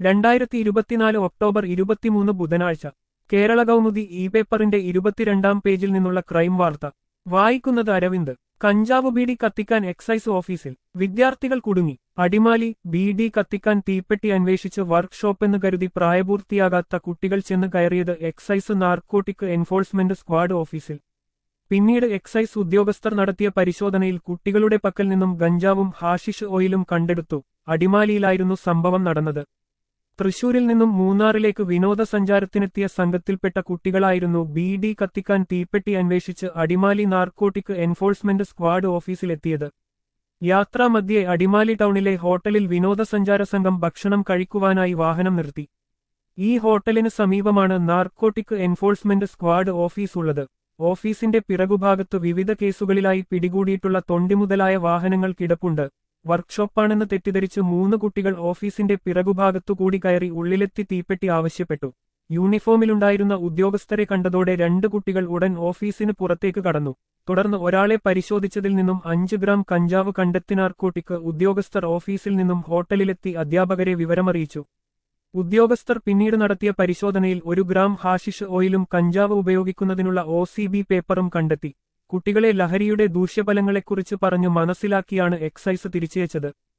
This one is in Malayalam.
രണ്ടായിരത്തി ഇരുപത്തിനാല് ഒക്ടോബർ ഇരുപത്തിമൂന്ന് ബുധനാഴ്ച കേരള കൗമുദി ഇ പേപ്പറിന്റെ ഇരുപത്തിരണ്ടാം പേജിൽ നിന്നുള്ള ക്രൈം വാർത്ത വായിക്കുന്നത് അരവിന്ദ് കഞ്ചാവ് ബീഡി കത്തിക്കാൻ എക്സൈസ് ഓഫീസിൽ വിദ്യാർത്ഥികൾ കുടുങ്ങി അടിമാലി ബീഡി കത്തിക്കാൻ തീപ്പെട്ടി അന്വേഷിച്ച് വർക്ക്ഷോപ്പെന്ന് കരുതി പ്രായപൂർത്തിയാകാത്ത കുട്ടികൾ ചെന്ന് കയറിയത് എക്സൈസ് നാർക്കോട്ടിക് എൻഫോഴ്സ്മെന്റ് സ്ക്വാഡ് ഓഫീസിൽ പിന്നീട് എക്സൈസ് ഉദ്യോഗസ്ഥർ നടത്തിയ പരിശോധനയിൽ കുട്ടികളുടെ പക്കൽ നിന്നും ഗഞ്ചാവും ഹാഷിഷ് ഓയിലും കണ്ടെടുത്തു അടിമാലിയിലായിരുന്നു സംഭവം നടന്നത് തൃശൂരിൽ നിന്നും മൂന്നാറിലേക്ക് വിനോദസഞ്ചാരത്തിനെത്തിയ സംഘത്തിൽപ്പെട്ട കുട്ടികളായിരുന്നു ബി ഡി കത്തിക്കാൻ തീപ്പെട്ടി അന്വേഷിച്ച് അടിമാലി നാർക്കോട്ടിക് എൻഫോഴ്സ്മെന്റ് സ്ക്വാഡ് ഓഫീസിലെത്തിയത് യാത്രാമധ്യേ അടിമാലി ടൗണിലെ ഹോട്ടലിൽ വിനോദസഞ്ചാര സംഘം ഭക്ഷണം കഴിക്കുവാനായി വാഹനം നിർത്തി ഈ ഹോട്ടലിന് സമീപമാണ് നാർക്കോട്ടിക് എൻഫോഴ്സ്മെന്റ് സ്ക്വാഡ് ഓഫീസ് ഉള്ളത് ഓഫീസിന്റെ പിറകുഭാഗത്ത് വിവിധ കേസുകളിലായി പിടികൂടിയിട്ടുള്ള തൊണ്ടിമുതലായ വാഹനങ്ങൾ കിടപ്പുണ്ട് വർക്ക്ഷോപ്പാണെന്ന് തെറ്റിദ്ധരിച്ച് മൂന്ന് കുട്ടികൾ ഓഫീസിന്റെ പിറകുഭാഗത്തുകൂടി കയറി ഉള്ളിലെത്തി തീപ്പെട്ടി ആവശ്യപ്പെട്ടു യൂണിഫോമിലുണ്ടായിരുന്ന ഉദ്യോഗസ്ഥരെ കണ്ടതോടെ രണ്ട് കുട്ടികൾ ഉടൻ ഓഫീസിന് പുറത്തേക്ക് കടന്നു തുടർന്ന് ഒരാളെ പരിശോധിച്ചതിൽ നിന്നും അഞ്ച് ഗ്രാം കഞ്ചാവ് കണ്ടെത്തി നാർക്കോട്ടിക് ഉദ്യോഗസ്ഥർ ഓഫീസിൽ നിന്നും ഹോട്ടലിലെത്തി അധ്യാപകരെ വിവരമറിയിച്ചു ഉദ്യോഗസ്ഥർ പിന്നീട് നടത്തിയ പരിശോധനയിൽ ഒരു ഗ്രാം ഹാഷിഷ് ഓയിലും കഞ്ചാവ് ഉപയോഗിക്കുന്നതിനുള്ള ഒ സി ബി പേപ്പറും കണ്ടെത്തി കുട്ടികളെ ലഹരിയുടെ ദൂഷ്യഫലങ്ങളെക്കുറിച്ച് പറഞ്ഞു മനസ്സിലാക്കിയാണ് എക്സൈസ് തിരിച്ചയച്ചത്